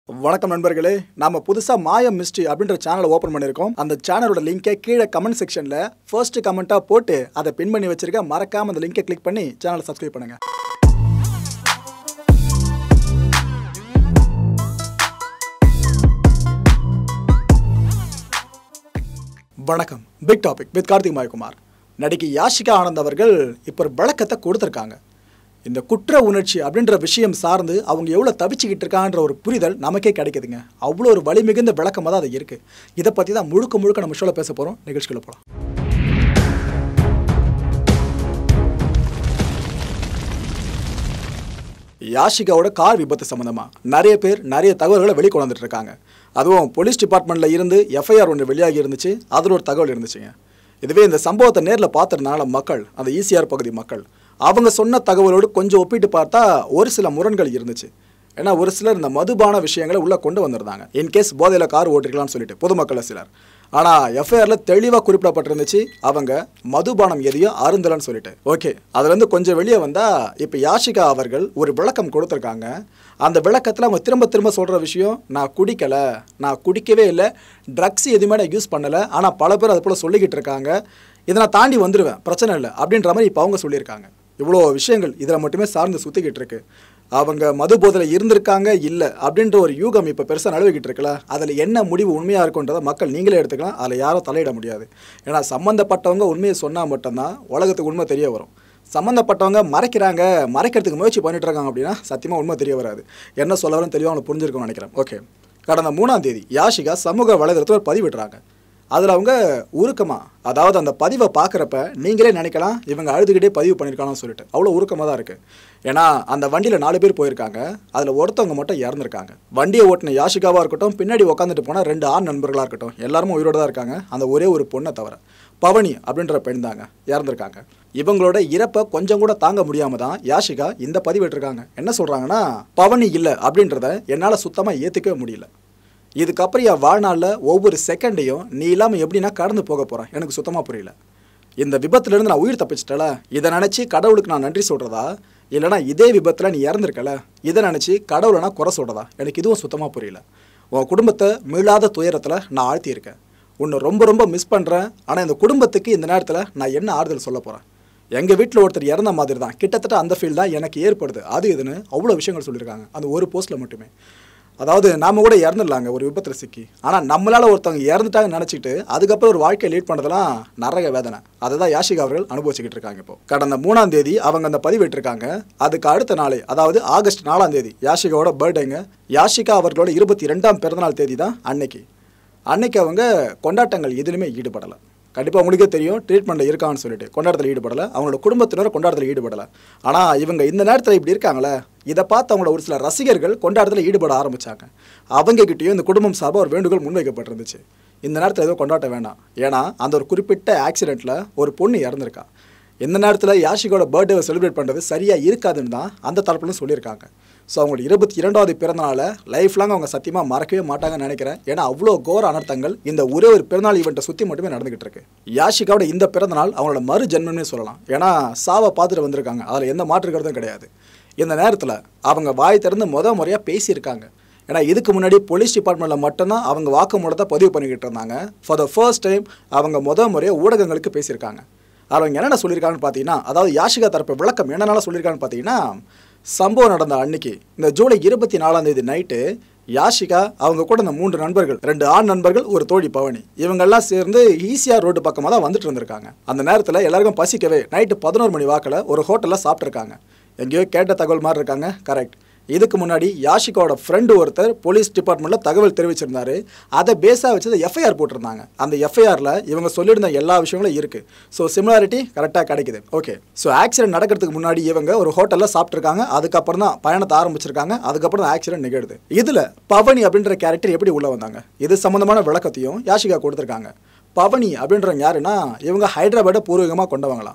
வணக்கம் நண்பர்களே நாம புதுசா மாயம் மிஸ்ட்ரி அப்படின்ற சேனலை ஓபன் பண்ணியிருக்கோம் அந்த சேனலோட லிங்கை கீழே கமெண்ட் செக்ஷன்ல ஃபர்ஸ்ட் கமெண்டா போட்டு அதை பின் பண்ணி வச்சிருக்க மறக்காம அந்த லிங்கை கிளிக் பண்ணி சேனலை சப்ஸ்கிரைப் பண்ணுங்க வணக்கம் big topic with Karthik Mayakumar நடிகை யாஷிகா ஆனந்த் அவர்கள் இப்போ ஒரு விளக்கத்தை கொடுத்துருக்காங்க இந்த குற்ற உணர்ச்சி அப்படின்ற விஷயம் சார்ந்து அவங்க எவ்வளோ தவிச்சுக்கிட்டு இருக்கான்ற ஒரு புரிதல் நமக்கே கிடைக்குதுங்க அவ்வளோ ஒரு வலிமிகுந்த விளக்கமாக தான் அது இருக்குது இதை பற்றி தான் முழுக்க முழுக்க நம்ம ஷோவில் பேச போகிறோம் நிகழ்ச்சிக்குள்ள போகலாம் யாஷிகாவோட கார் விபத்து சம்மந்தமாக நிறைய பேர் நிறைய தகவல்களை வெளிக்கொண்டு வந்துட்டு இருக்காங்க அதுவும் போலீஸ் டிபார்ட்மெண்ட்டில் இருந்து எஃப்ஐஆர் ஒன்று வெளியாகி இருந்துச்சு அதில் ஒரு தகவல் இருந்துச்சுங்க இதுவே இந்த சம்பவத்தை நேரில் பார்த்ததுனால மக்கள் அந்த ஈசிஆர் பகுதி மக்கள் அவங்க சொன்ன தகவலோடு கொஞ்சம் ஒப்பிட்டு பார்த்தா ஒரு சில முரண்கள் இருந்துச்சு ஏன்னா ஒரு சிலர் இந்த மதுபான விஷயங்களை உள்ளே கொண்டு வந்திருந்தாங்க இன்கேஸ் போதையில் கார் ஓட்டிருக்கலாம்னு சொல்லிட்டு பொதுமக்கள் சிலர் ஆனால் எஃப்ஐஆரில் தெளிவாக குறிப்பிடப்பட்டிருந்துச்சு அவங்க மதுபானம் எதையும் அருந்தலன்னு சொல்லிட்டு ஓகே அதுலேருந்து கொஞ்சம் வெளியே வந்தால் இப்போ யாஷிகா அவர்கள் ஒரு விளக்கம் கொடுத்துருக்காங்க அந்த விளக்கத்தில் அவங்க திரும்ப திரும்ப சொல்கிற விஷயம் நான் குடிக்கலை நான் குடிக்கவே இல்லை ட்ரக்ஸ் எதுவுமே நான் யூஸ் பண்ணலை ஆனால் பல பேர் அது போல் சொல்லிக்கிட்டு இருக்காங்க இதை நான் தாண்டி வந்துடுவேன் பிரச்சனை இல்லை அப்படின்ற மாதிரி இப்போ அவங்க சொல்லியிருக்காங்க இவ்வளோ விஷயங்கள் இதில் மட்டுமே சார்ந்து சுற்றிக்கிட்டு இருக்கு அவங்க மது போதில் இருந்திருக்காங்க இல்லை அப்படின்ற ஒரு யூகம் இப்போ பெருசாக நழுவிக்கிட்டு இருக்குல்ல அதில் என்ன முடிவு உண்மையாக இருக்குன்றதை மக்கள் நீங்களே எடுத்துக்கலாம் அதில் யாரும் தலையிட முடியாது ஏன்னா சம்மந்தப்பட்டவங்க உண்மையை சொன்னால் மட்டும்தான் உலகத்துக்கு உண்மை தெரிய வரும் சம்மந்தப்பட்டவங்க மறைக்கிறாங்க மறைக்கிறதுக்கு முயற்சி பண்ணிட்டு இருக்காங்க அப்படின்னா சத்தியமாக உண்மை தெரிய வராது என்ன சொல்ல வரேன்னு தெளிவாக அவங்க புரிஞ்சிருக்கும்னு நினைக்கிறேன் ஓகே கடந்த மூணாம் தேதி யாஷிகா சமூக வலைதளத்தில் ஒரு பதிவிடுறாங்க அதில் அவங்க உருக்கமாக அதாவது அந்த பதிவை பார்க்குறப்ப நீங்களே நினைக்கலாம் இவங்க அழுதுகிட்டே பதிவு பண்ணியிருக்காங்கன்னு சொல்லிட்டு அவ்வளோ உருக்கமாக தான் இருக்குது ஏன்னா அந்த வண்டியில் நாலு பேர் போயிருக்காங்க அதில் ஒருத்தவங்க மட்டும் இறந்துருக்காங்க வண்டியை ஓட்டின யாஷிகாவாக இருக்கட்டும் பின்னாடி உட்காந்துட்டு போனால் ரெண்டு ஆண் நண்பர்களாக இருக்கட்டும் எல்லாருமே உயிரோட தான் இருக்காங்க அந்த ஒரே ஒரு பொண்ணை தவிர பவனி அப்படின்ற பெண் தாங்க இறந்துருக்காங்க இவங்களோட இறப்பை கொஞ்சம் கூட தாங்க முடியாம தான் யாஷிகா இந்த பதிவிட்டிருக்காங்க என்ன சொல்கிறாங்கன்னா பவனி இல்லை அப்படின்றத என்னால் சுத்தமாக ஏற்றுக்கவே முடியல இதுக்கப்புறம் என் வாழ்நாளில் ஒவ்வொரு செகண்டையும் நீ இல்லாமல் எப்படின்னா கடந்து போக போகிறேன் எனக்கு சுத்தமாக புரியல இந்த விபத்துலேருந்து நான் உயிர் தப்பிச்சிட்டல இதை நினச்சி கடவுளுக்கு நான் நன்றி சொல்கிறதா இல்லைனா இதே விபத்தில் நீ இறந்துருக்கல இதை நினச்சி கடவுளை நான் குறை சொல்கிறதா எனக்கு இதுவும் சுத்தமாக புரியல உன் குடும்பத்தை மீளாத துயரத்தில் நான் ஆழ்த்தியிருக்கேன் உன்னை ரொம்ப ரொம்ப மிஸ் பண்ணுறேன் ஆனால் இந்த குடும்பத்துக்கு இந்த நேரத்தில் நான் என்ன ஆறுதல் சொல்ல போகிறேன் எங்கள் வீட்டில் ஒருத்தர் இறந்த மாதிரி தான் கிட்டத்தட்ட அந்த ஃபீல் தான் எனக்கு ஏற்படுது அது இதுன்னு அவ்வளோ விஷயங்கள் சொல்லியிருக்காங்க அந்த ஒரு போஸ்ட்டில் மட்டுமே அதாவது நாம கூட இறந்துடலாங்க ஒரு விபத்தில் சிக்கி ஆனால் நம்மளால் ஒருத்தவங்க இறந்துட்டாங்கன்னு நினச்சிட்டு அதுக்கப்புறம் ஒரு வாழ்க்கையை லீட் பண்ணுறதுலாம் நிறைய வேதனை அதை தான் யாஷிகா அவர்கள் அனுபவிச்சுக்கிட்டு இருக்காங்க இப்போ கடந்த மூணாம் தேதி அவங்க அந்த பதிவிட்டிருக்காங்க அதுக்கு அடுத்த நாளே அதாவது ஆகஸ்ட் நாலாம் தேதி யாஷிகாவோட பர்த்டேங்க யாஷிகா அவர்களோட இருபத்தி ரெண்டாம் பிறந்தநாள் தேதி தான் அன்னைக்கு அன்னைக்கு அவங்க கொண்டாட்டங்கள் எதுலையுமே ஈடுபடலை கண்டிப்பாக உங்களுக்கே தெரியும் ட்ரீட்மெண்ட்டில் இருக்கான்னு சொல்லிட்டு கொண்டாட்டத்தில் ஈடுபடலை அவங்களோட குடும்பத்தினர் கொண்டாட்டத்தில் ஈடுபடலை ஆனால் இவங்க இந்த நேரத்தில் இப்படி இருக்காங்களே இதை பார்த்து அவங்களோட ஒரு சில ரசிகர்கள் கொண்டாட்டத்தில் ஈடுபட ஆரம்பித்தாங்க அவங்ககிட்டயும் இந்த குடும்பம் சார்பாக ஒரு வேண்டுகோள் முன்வைக்கப்பட்டிருந்துச்சு இந்த நேரத்தில் ஏதோ கொண்டாட்ட வேண்டாம் ஏன்னா அந்த ஒரு குறிப்பிட்ட ஆக்சிடெண்ட்டில் ஒரு பொண்ணு இறந்துருக்கா இந்த நேரத்தில் யாஷிகோட பர்த்டேவை செலிப்ரேட் பண்ணுறது சரியாக இருக்காதுன்னு தான் அந்த தரப்புலையும் சொல்லியிருக்காங்க ஸோ அவங்களோட இருபத்தி இரண்டாவது பிறந்தநாள லைஃப் லாங் அவங்க சத்தியமாக மறக்கவே மாட்டாங்கன்னு நினைக்கிறேன் ஏன்னா அவ்வளோ கோர அனர்த்தங்கள் இந்த ஒரே ஒரு பிறந்தநாள் ஈவெண்ட்டை சுற்றி மட்டுமே நடந்துகிட்டு இருக்கு யாஷிகாவோட இந்த பிறந்தநாள் அவங்களோட மறு ஜென்மம்னே சொல்லலாம் ஏன்னா சாவை பார்த்துட்டு வந்திருக்காங்க அதில் எந்த மாற்று கருத்தும் கிடையாது இந்த நேரத்தில் அவங்க வாய் திறந்து முத முறையாக பேசியிருக்காங்க ஏன்னா இதுக்கு முன்னாடி போலீஸ் டிபார்ட்மெண்ட்டில் மட்டும்தான் அவங்க வாக்குமூலத்தை பதிவு பண்ணிக்கிட்டு இருந்தாங்க ஃபார் த ஃபர்ஸ்ட் டைம் அவங்க முத முறையாக ஊடகங்களுக்கு பேசியிருக்காங்க அதில் அவங்க என்னென்ன சொல்லியிருக்காங்கன்னு பார்த்தீங்கன்னா அதாவது யாஷிகா தரப்பு விளக்கம் என்னென்ன சொல்லியிருக்காங்கன்னு பார்த்தீங்கன்னா சம்பவம் நடந்த அன்னைக்கு இந்த ஜூலை இருபத்தி நாலாம் தேதி நைட்டு யாஷிகா அவங்க கூட இந்த மூன்று நண்பர்கள் ரெண்டு ஆண் நண்பர்கள் ஒரு தோழி பவனி இவங்கெல்லாம் சேர்ந்து ஈசிஆர் ரோடு பக்கமாக தான் வந்துட்டு இருந்திருக்காங்க அந்த நேரத்தில் எல்லாருக்கும் பசிக்கவே நைட்டு பதினோரு மணி வாக்கில் ஒரு ஹோட்டலில் சாப்பிட்ருக்காங்க எங்கேயோ கேட்ட தகவல் மாதிரி இருக்காங்க கரெக்ட் இதுக்கு முன்னாடி யாஷிகாவோட ஃப்ரெண்டு ஒருத்தர் போலீஸ் டிபார்ட்மெண்ட்டில் தகவல் தெரிவிச்சிருந்தாரு அதை பேஸாக வச்சு எஃப்ஐஆர் போட்டிருந்தாங்க அந்த எஃப்ஐஆரில் இவங்க சொல்லியிருந்த எல்லா விஷயங்களும் இருக்குது ஸோ சிமிலாரிட்டி கரெக்டாக கிடைக்குது ஓகே ஸோ ஆக்சிடென்ட் நடக்கிறதுக்கு முன்னாடி இவங்க ஒரு ஹோட்டலில் சாப்பிட்ருக்காங்க அதுக்கப்புறம் தான் பயணத்தை ஆரம்பிச்சிருக்காங்க அதுக்கப்புறம் தான் ஆக்சிடென்ட் நிகழுது இதில் பவனி அப்படின்ற கேரக்டர் எப்படி உள்ளே வந்தாங்க இது சம்மந்தமான விளக்கத்தையும் யாஷிகா கொடுத்துருக்காங்க பவனி அப்படின்றவங்க யாருன்னா இவங்க ஹைதராபாத்தை பூர்வீகமாக கொண்டவங்களாம்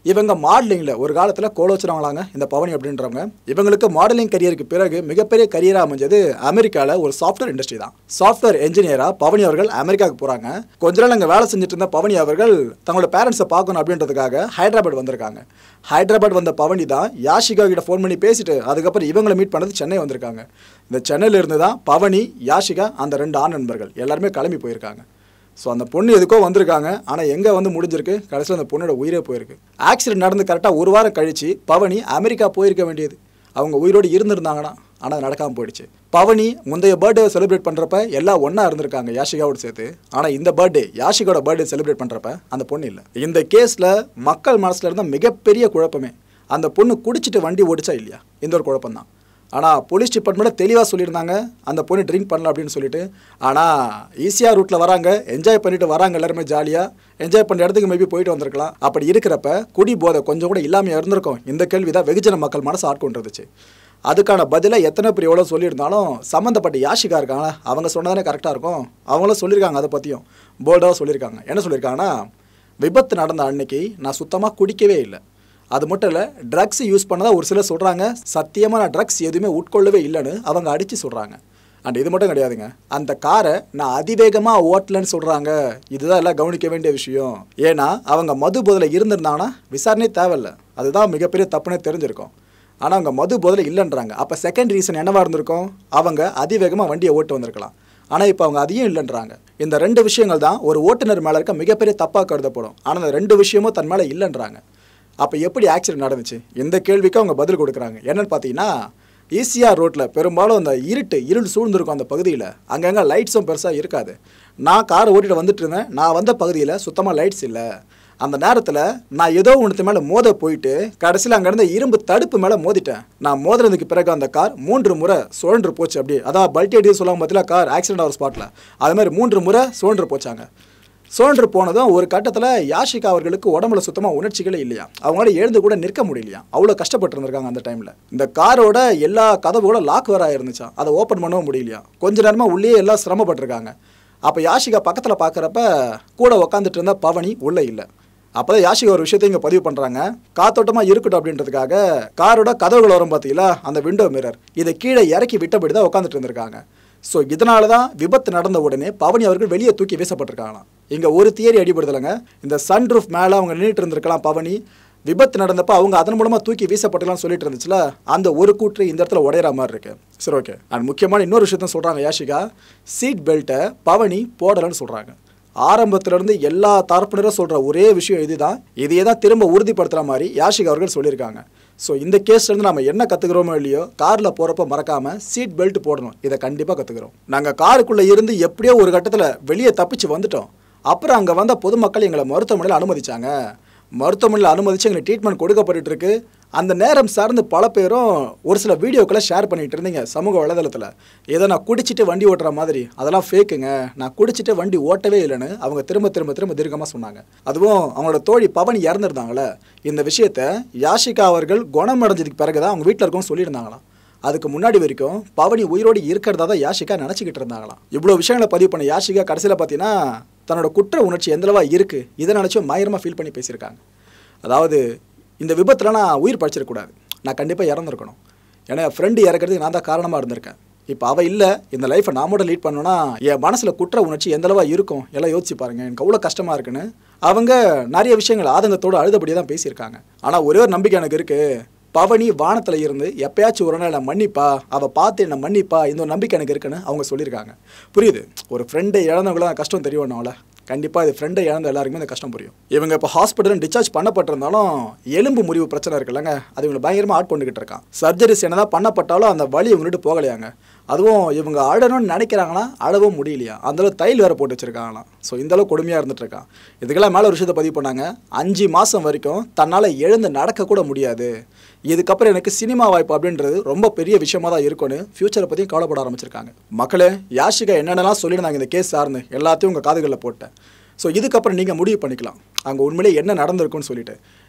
இவங்க மாடலிங்கில் ஒரு காலத்தில் கோலோச்சுறாங்களாங்க இந்த பவனி அப்படின்றவங்க இவங்களுக்கு மாடலிங் கரியருக்கு பிறகு மிகப்பெரிய கரியராக அமைஞ்சது அமெரிக்காவில் ஒரு சாஃப்ட்வேர் இண்டஸ்ட்ரி தான் சாஃப்ட்வேர் என்ஜினியராக பவனி அவர்கள் அமெரிக்காவுக்கு போகிறாங்க கொஞ்ச நாள் அங்கே வேலை செஞ்சுட்டு இருந்த பவனி அவர்கள் தங்களோட பேரண்ட்ஸை பார்க்கணும் அப்படின்றதுக்காக ஹைதராபாத் வந்திருக்காங்க ஹைதராபாத் வந்த பவனி தான் யாஷிகா கிட்ட ஃபோன் பண்ணி பேசிட்டு அதுக்கப்புறம் இவங்களை மீட் பண்ணது சென்னை வந்திருக்காங்க இந்த சென்னையில இருந்து தான் பவனி யாஷிகா அந்த ரெண்டு ஆண் நண்பர்கள் எல்லாருமே கிளம்பி போயிருக்காங்க ஸோ அந்த பொண்ணு எதுக்கோ வந்திருக்காங்க ஆனால் எங்கே வந்து முடிஞ்சிருக்கு கடைசியில் அந்த பொண்ணோட உயிரே போயிருக்கு ஆக்சிடென்ட் நடந்து கரெக்டாக ஒரு வாரம் கழிச்சு பவனி அமெரிக்கா போயிருக்க வேண்டியது அவங்க உயிரோடு இருந்திருந்தாங்கன்னா ஆனால் நடக்காமல் போயிடுச்சு பவனி முந்தைய பர்த்டே செலிப்ரேட் பண்ணுறப்ப எல்லாம் ஒன்றா இருந்திருக்காங்க யாஷிகாவோட சேர்த்து ஆனால் இந்த பர்த்டே யாஷிகாவோட பர்த்டே செலிப்ரேட் பண்ணுறப்ப அந்த பொண்ணு இல்லை இந்த கேஸில் மக்கள் மனசில் இருந்த மிகப்பெரிய குழப்பமே அந்த பொண்ணு குடிச்சிட்டு வண்டி ஓடிச்சா இல்லையா இந்த ஒரு குழப்பம் தான் ஆனால் போலீஸ் டிபார்ட்மெண்ட்டில் தெளிவாக சொல்லியிருந்தாங்க அந்த பொண்ணு ட்ரிங்க் பண்ணல அப்படின்னு சொல்லிட்டு ஆனால் ஈஸியாக ரூட்டில் வராங்க என்ஜாய் பண்ணிட்டு வராங்க எல்லாருமே ஜாலியாக என்ஜாய் பண்ணுற இடத்துக்கு மேபி போயிட்டு வந்திருக்கலாம் அப்படி இருக்கிறப்ப குடி போதை கொஞ்சம் கூட இல்லாமல் இருந்திருக்கும் இந்த கேள்வி தான் வெகுஜன மக்கள் மனசு ஆட்கொண்டிருந்துச்சு அதுக்கான பதிலை எத்தனை பேர் எவ்வளோ சொல்லியிருந்தாலும் சம்மந்தப்பட்ட யாஷிகா இருக்காங்களா அவங்க சொன்னதானே கரெக்டாக இருக்கும் அவங்களும் சொல்லியிருக்காங்க அதை பற்றியும் போர்டாக சொல்லியிருக்காங்க என்ன சொல்லியிருக்காங்கன்னா விபத்து நடந்த அன்னைக்கு நான் சுத்தமாக குடிக்கவே இல்லை அது மட்டும் இல்லை ட்ரக்ஸ் யூஸ் பண்ணதா ஒரு சிலர் சொல்கிறாங்க சத்தியமாக நான் ட்ரக்ஸ் எதுவுமே உட்கொள்ளவே இல்லைன்னு அவங்க அடித்து சொல்கிறாங்க அண்ட் இது மட்டும் கிடையாதுங்க அந்த காரை நான் அதிவேகமாக ஓட்டலன்னு சொல்கிறாங்க இதுதான் எல்லாம் கவனிக்க வேண்டிய விஷயம் ஏன்னா அவங்க மது போதில் இருந்திருந்தாங்கன்னா விசாரணை தேவையில்ல அதுதான் மிகப்பெரிய தப்புனே தெரிஞ்சிருக்கும் ஆனால் அவங்க மது போதில் இல்லைன்றாங்க அப்போ செகண்ட் ரீசன் என்னவா இருந்திருக்கும் அவங்க அதிவேகமாக வண்டியை ஓட்டு வந்திருக்கலாம் ஆனால் இப்போ அவங்க அதையும் இல்லைன்றாங்க இந்த ரெண்டு விஷயங்கள் தான் ஒரு ஓட்டுநர் மேலே இருக்க மிகப்பெரிய தப்பாக கருதப்படும் ஆனால் அந்த ரெண்டு விஷயமும் தன் மேலே இல்லைன்றாங்க அப்போ எப்படி ஆக்சிடென்ட் நடந்துச்சு இந்த கேள்விக்கு அவங்க பதில் கொடுக்குறாங்க என்னன்னு பார்த்தீங்கன்னா ஈசிஆர் ரோட்டில் பெரும்பாலும் அந்த இருட்டு இருள் சூழ்ந்திருக்கும் அந்த பகுதியில் அங்கங்கே லைட்ஸும் பெருசாக இருக்காது நான் காரை ஓட்டிட்டு வந்துட்டு இருந்தேன் நான் வந்த பகுதியில் சுத்தமாக லைட்ஸ் இல்லை அந்த நேரத்தில் நான் ஏதோ ஒன்றுத்து மேலே மோத போயிட்டு கடைசியில் அங்கே இருந்த இரும்பு தடுப்பு மேலே மோதிட்டேன் நான் மோதினதுக்கு பிறகு அந்த கார் மூன்று முறை சுழன்று போச்சு அப்படி அதான் பல்ட்டி அடி சொல்லுவாங்க பார்த்தீங்களா கார் ஆக்சிடென்ட் ஆகிற ஸ்பாட்டில் அது மாதிரி மூன்று முறை சுழன்று போச்சாங்க சுழன்று போனதும் ஒரு கட்டத்தில் யாஷிகா அவர்களுக்கு உடம்புல சுத்தமாக உணர்ச்சிகளே இல்லையா அவங்களால எழுந்து கூட நிற்க முடியலையா அவ்வளோ கஷ்டப்பட்டு இருந்திருக்காங்க அந்த டைமில் இந்த காரோட எல்லா கதவுகள லாக் வேற ஆயிருந்துச்சா அதை ஓப்பன் பண்ணவும் முடியலையா கொஞ்ச நேரமாக உள்ளே எல்லாம் சிரமப்பட்டிருக்காங்க அப்போ யாஷிகா பக்கத்தில் பார்க்குறப்ப கூட உக்காந்துட்டு இருந்த பவனி உள்ளே இல்லை அப்போ தான் யாஷிகா ஒரு விஷயத்தை இங்கே பதிவு பண்ணுறாங்க காத்தோட்டமாக இருக்கட்டும் அப்படின்றதுக்காக காரோட கதவுகள் வரும் பார்த்தீங்களா அந்த விண்டோ மிரர் இதை கீழே இறக்கி விட்டபடி தான் உட்காந்துட்டு இருந்திருக்காங்க ஸோ இதனால தான் விபத்து நடந்த உடனே பவனி அவர்கள் வெளியே தூக்கி வீசப்பட்டிருக்காங்களாம் இங்கே ஒரு தியரி அடிபடுதலைங்க இந்த சன் ரூஃப் மேலே அவங்க நின்றுட்டு இருந்திருக்கலாம் பவனி விபத்து நடந்தப்ப அவங்க அதன் மூலமாக தூக்கி வீசப்பட்டலாம் சொல்லிட்டு இருந்துச்சுல அந்த ஒரு கூற்று இந்த இடத்துல உடையிற மாதிரி இருக்கு சரி ஓகே அண்ட் முக்கியமான இன்னொரு விஷயத்த சொல்கிறாங்க யாஷிகா சீட் பெல்ட்டை பவனி போடலைன்னு சொல்கிறாங்க ஆரம்பத்திலிருந்து எல்லா தரப்பினரும் சொல்கிற ஒரே விஷயம் இதுதான் இதையே தான் திரும்ப உறுதிப்படுத்துகிற மாதிரி யாஷிகா அவர்கள் சொல்லியிருக்காங்க ஸோ இந்த கேஸ்லேருந்து நம்ம என்ன கற்றுக்கிறோமோ இல்லையோ காரில் போகிறப்ப மறக்காமல் சீட் பெல்ட் போடணும் இதை கண்டிப்பாக கற்றுக்குறோம் நாங்கள் காருக்குள்ளே இருந்து எப்படியோ ஒரு கட்டத்தில் வெளியே தப்பிச்சு வந்துட்டோம் அப்புறம் அங்கே வந்த பொதுமக்கள் எங்களை மருத்துவமனையில் அனுமதிச்சாங்க மருத்துவமனையில் அனுமதிச்சு எங்களுக்கு ட்ரீட்மெண்ட் கொடுக்கப்பட்டு இருக்கு அந்த நேரம் சார்ந்து பல பேரும் ஒரு சில வீடியோக்களை ஷேர் பண்ணிட்டு இருந்தீங்க சமூக வலைதளத்தில் ஏதோ நான் குடிச்சிட்டு வண்டி ஓட்டுற மாதிரி அதெல்லாம் ஃபேக்குங்க நான் குடிச்சிட்டு வண்டி ஓட்டவே இல்லைன்னு அவங்க திரும்ப திரும்ப திரும்ப தீர்க்கமாக சொன்னாங்க அதுவும் அவங்களோட தோழி பவனி இறந்துருந்தாங்களே இந்த விஷயத்த யாஷிகா அவர்கள் குணமடைஞ்சதுக்கு பிறகு தான் அவங்க வீட்டில் இருக்கவும் சொல்லியிருந்தாங்களாம் அதுக்கு முன்னாடி வரைக்கும் பவனி உயிரோடு இருக்கிறதா தான் யாஷிகா நினச்சிக்கிட்டு இருந்தாங்களாம் இவ்வளோ விஷயங்களை பதிவு பண்ண யாஷிகா கடைசியில் பார்த்தீங்கன்னா தன்னோட குற்ற உணர்ச்சி எந்தளவா இருக்குது இதை நினச்சும் பயங்கரமாக ஃபீல் பண்ணி பேசியிருக்காங்க அதாவது இந்த விபத்தில் நான் உயிர் பழிச்சிடக்கூடாது நான் கண்டிப்பாக இறந்துருக்கணும் ஏன்னா என் ஃப்ரெண்டு இறக்கிறதுக்கு நான் தான் காரணமாக இருந்திருக்கேன் இப்போ அவள் இல்லை இந்த லைஃப்பை நான் மட்டும் லீட் பண்ணணும்னா என் மனசில் குற்ற உணர்ச்சி எந்தளவா இருக்கும் எல்லாம் யோசிச்சு பாருங்க எனக்கு அவ்வளோ கஷ்டமாக இருக்குன்னு அவங்க நிறைய விஷயங்கள் ஆதங்கத்தோடு அழுதபடியே தான் பேசியிருக்காங்க ஆனால் ஒரே ஒரு நம்பிக்கை எனக்கு இருக்குது பவனி வானத்தில் இருந்து எப்பயாச்சும் ஒரு நாள் நான் மன்னிப்பா அவள் பார்த்து என்ன மன்னிப்பா இந்த ஒரு நம்பிக்கை எனக்கு இருக்குன்னு அவங்க சொல்லியிருக்காங்க புரியுது ஒரு ஃப்ரெண்டை இழந்தவங்கள கஷ்டம் தெரியணும்ல கண்டிப்பாக இது ஃப்ரெண்டை இழந்த எல்லாருக்குமே இந்த கஷ்டம் புரியும் இவங்க இப்போ ஹாஸ்பிட்டல் டிஸ்சார்ஜ் பண்ணப்பட்டிருந்தாலும் எலும்பு முறிவு பிரச்சனை இருக்குல்லங்க அது இவங்களை பயங்கரமாக ஆட்கொண்டுகிட்டு இருக்கான் சர்ஜரிஸ் என்னதான் பண்ணப்பட்டாலும் அந்த வலி இவங்கள்ட்ட போகலையாங்க அதுவும் இவங்க அழணும்னு நினைக்கிறாங்கன்னா அழவும் முடியலையா அந்தளவு தையல் வேற போட்டு வச்சிருக்காங்களாம் ஸோ இந்தளவு கொடுமையாக இருந்துட்டு இருக்கான் இதுக்கெல்லாம் மேலே ஒரு விஷயத்தை பதிவு பண்ணாங்க அஞ்சு மாதம் வரைக்கும் தன்னால் எழுந்து நடக்க கூட முடியாது இதுக்கப்புறம் எனக்கு சினிமா வாய்ப்பு அப்படின்றது ரொம்ப பெரிய விஷயமா தான் இருக்கும்னு ஃபியூச்சரை பற்றியும் கவலைப்பட ஆரம்பிச்சிருக்காங்க மக்களே யாஷிகா என்னென்னலாம் சொல்லியிருந்தாங்க இந்த கேஸ் சார்ந்து எல்லாத்தையும் உங்கள் காதுகளில் போட்டேன் ஸோ இதுக்கப்புறம் நீங்கள் முடிவு பண்ணிக்கலாம் அங்கே உண்மையிலே என்ன நடந்திருக்குன்னு சொல்லிட்டு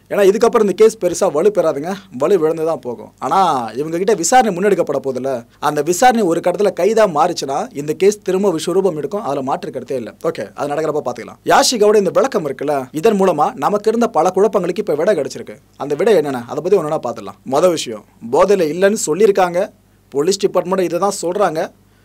ஏன்னா இதுக்கப்புறம் இந்த கேஸ் பெருசாக வலு பெறாதுங்க வலு விழுந்து தான் போகும் ஆனால் இவங்க கிட்ட விசாரணை முன்னெடுக்கப்பட போதில்ல அந்த விசாரணை ஒரு கட்டத்தில் கைதாக மாறிச்சுன்னா இந்த கேஸ் திரும்ப விஸ்வரூபம் எடுக்கும் அதில் மாற்று கருத்தே இல்லை ஓகே அது நடக்கிறப்ப பார்த்துக்கலாம் யாஷிகாவோட இந்த விளக்கம் இருக்குல்ல இதன் மூலமாக நமக்கு இருந்த பல குழப்பங்களுக்கு இப்போ விடை கிடைச்சிருக்கு அந்த விடை என்னென்ன அதை பற்றி ஒன்றா பார்த்துடலாம் மொதல் விஷயம் போதையில் இல்லைன்னு சொல்லியிருக்காங்க போலீஸ் டிபார்ட்மெண்ட் இதை தான் சொல்கிறாங்க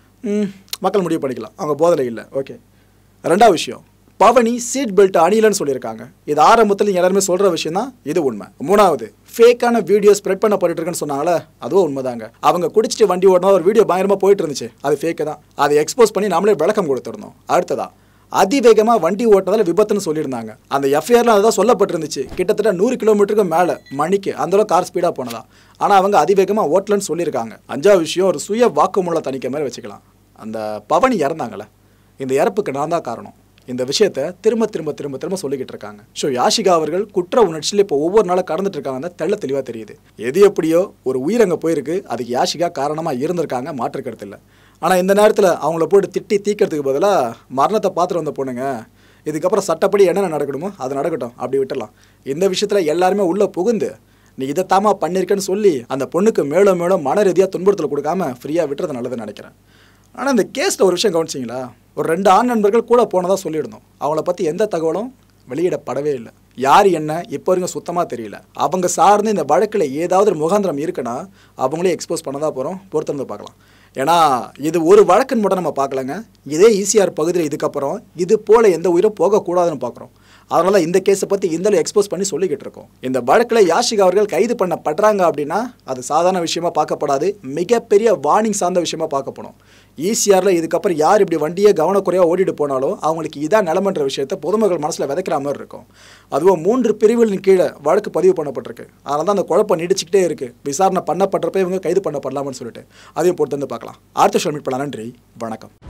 மக்கள் முடிவு பண்ணிக்கலாம் அவங்க போதையில் இல்லை ஓகே ரெண்டாவது விஷயம் பவனி சீட் பெல்ட் அணியலன்னு சொல்லியிருக்காங்க இது ஆரம்பத்தில் எல்லாருமே சொல்கிற விஷயம் தான் இது உண்மை மூணாவது ஃபேக்கான வீடியோ ஸ்ப்ரெட் பண்ண போயிட்டு இருக்குன்னு சொன்னாங்களே அதுவும் உண்மைதாங்க அவங்க குடிச்சிட்டு வண்டி ஓடினா ஒரு வீடியோ பயங்கரமாக போயிட்டு இருந்துச்சு அது ஃபேக்கு தான் அதை எக்ஸ்போஸ் பண்ணி நாமளே விளக்கம் கொடுத்துருந்தோம் அடுத்ததா அதிவேகமாக வண்டி ஓட்டினதால விபத்துன்னு சொல்லியிருந்தாங்க அந்த எஃப்ஐஆரில் அதுதான் சொல்லப்பட்டிருந்துச்சு கிட்டத்தட்ட நூறு கிலோமீட்டருக்கு மேலே மணிக்கு அந்தளவு கார் ஸ்பீடாக போனதா ஆனால் அவங்க அதிவேகமாக ஓட்டலன்னு சொல்லியிருக்காங்க அஞ்சாவது விஷயம் ஒரு சுய வாக்குமூல தணிக்கை மாதிரி வச்சுக்கலாம் அந்த பவனி இறந்தாங்களே இந்த இறப்புக்கு நான் தான் காரணம் இந்த விஷயத்த திரும்ப திரும்ப திரும்ப திரும்ப சொல்லிக்கிட்டு இருக்காங்க ஸோ யாஷிகா அவர்கள் குற்ற உணர்ச்சியில் இப்போ ஒவ்வொரு நாளும் கடந்துட்டு இருக்காங்க தெள்ள தெளிவாக தெரியுது எது எப்படியோ ஒரு உயிர் அங்கே போயிருக்கு அதுக்கு யாஷிகா காரணமாக இருந்திருக்காங்க மாற்றுக்கிறது இல்லை ஆனால் இந்த நேரத்தில் அவங்கள போட்டு திட்டி தீக்கிறதுக்கு பதிலாக மரணத்தை பார்த்துட்டு வந்த பொண்ணுங்க இதுக்கப்புறம் சட்டப்படி என்னென்ன நடக்கணுமோ அது நடக்கட்டும் அப்படி விட்டுடலாம் இந்த விஷயத்தில் எல்லாருமே உள்ளே புகுந்து நீ இதை தாமா பண்ணியிருக்கேன்னு சொல்லி அந்த பொண்ணுக்கு மேலும் மேலும் மன ரீதியாக துன்புறுத்தல் கொடுக்காம ஃப்ரீயாக விட்டுறது நல்லதுன்னு நினைக்கிறேன் ஆனால் இந்த கேஸில் ஒரு விஷயம் கவனிச்சிங்களா ஒரு ரெண்டு ஆண் நண்பர்கள் கூட போனதாக சொல்லியிருந்தோம் அவங்கள பற்றி எந்த தகவலும் வெளியிடப்படவே இல்லை யார் என்ன இப்போ வரைக்கும் சுத்தமாக தெரியல அவங்க சார்ந்து இந்த வழக்கில் ஏதாவது ஒரு முகாந்திரம் இருக்குன்னா அவங்களே எக்ஸ்போஸ் பண்ண தான் போகிறோம் பொறுத்திருந்து பார்க்கலாம் ஏன்னா இது ஒரு வழக்கின் மட்டும் நம்ம பார்க்கலங்க இதே ஈசிஆர் பகுதியில் இதுக்கப்புறம் இது போல் எந்த உயிரும் போகக்கூடாதுன்னு பார்க்குறோம் அதனால இந்த கேஸை பற்றி இந்த எக்ஸ்போஸ் பண்ணி சொல்லிக்கிட்டு இருக்கோம் இந்த வழக்கில் யாஷிகா அவர்கள் கைது பண்ணப்படுறாங்க அப்படின்னா அது சாதாரண விஷயமா பார்க்கப்படாது மிகப்பெரிய வார்னிங் சார்ந்த விஷயமா பார்க்கப்படும் ஈசிஆரில் இதுக்கப்புறம் யார் இப்படி வண்டியை கவனக்குறையாக ஓடிட்டு போனாலும் அவங்களுக்கு இதான் நிலமன்ற விஷயத்தை பொதுமக்கள் மனசில் விதைக்கிற மாதிரி இருக்கும் அதுவும் மூன்று பிரிவுகளின் கீழே வழக்கு பதிவு பண்ணப்பட்டிருக்கு அதனால தான் அந்த குழப்பம் நீடிச்சுக்கிட்டே இருக்கு விசாரணை பண்ணப்படுறப்ப இவங்க கைது பண்ணப்படலாம்னு சொல்லிட்டு அதையும் பொறுத்து வந்து பார்க்கலாம் அடுத்த ஷோ மீட் பண்ணலாம் நன்றி வணக்கம்